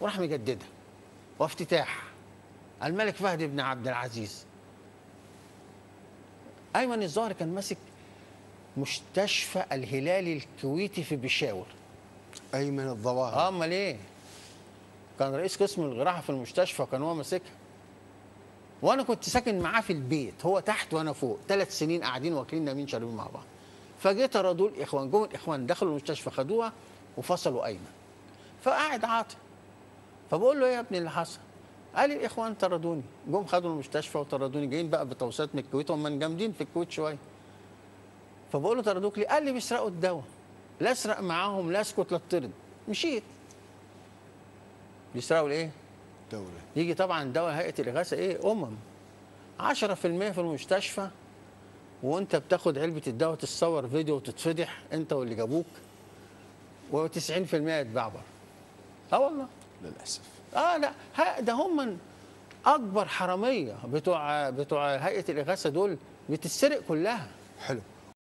وراح مجددها وافتتاح الملك فهد بن عبد العزيز ايمن الظاهر كان ماسك مستشفى الهلال الكويتي في بشاور ايمن الظواهر اه امال ايه كان رئيس قسم الجراحه في المستشفى كان هو ماسكها وانا كنت ساكن معاه في البيت هو تحت وانا فوق ثلاث سنين قاعدين واكلين نايمين شاربين مع بعض فجيت ردوا الاخوان جم الاخوان دخلوا المستشفى خدوها وفصلوا ايمن فقاعد عاطل فبقول له ايه يا ابني اللي حصل قال لي الاخوان طردوني جم خدوا المستشفى وطردوني جايين بقى بتوصيات من الكويت هم جامدين في الكويت شويه فبقول له طردوك ليه قال لي بيسرقوا الدواء لا اسرق معاهم لا اسكت لا اطرد مشيت بيسرقوا الايه دولة يجي طبعا دواء هيئه الاغاثه ايه امم 10% في المستشفى وانت بتاخد علبه الدواء تتصور فيديو وتتفضح انت واللي جابوك و90% يتباع بره اه والله للاسف اه لا ها ده هم اكبر حراميه بتوع بتوع هيئه الاغاثه دول بتتسرق كلها حلو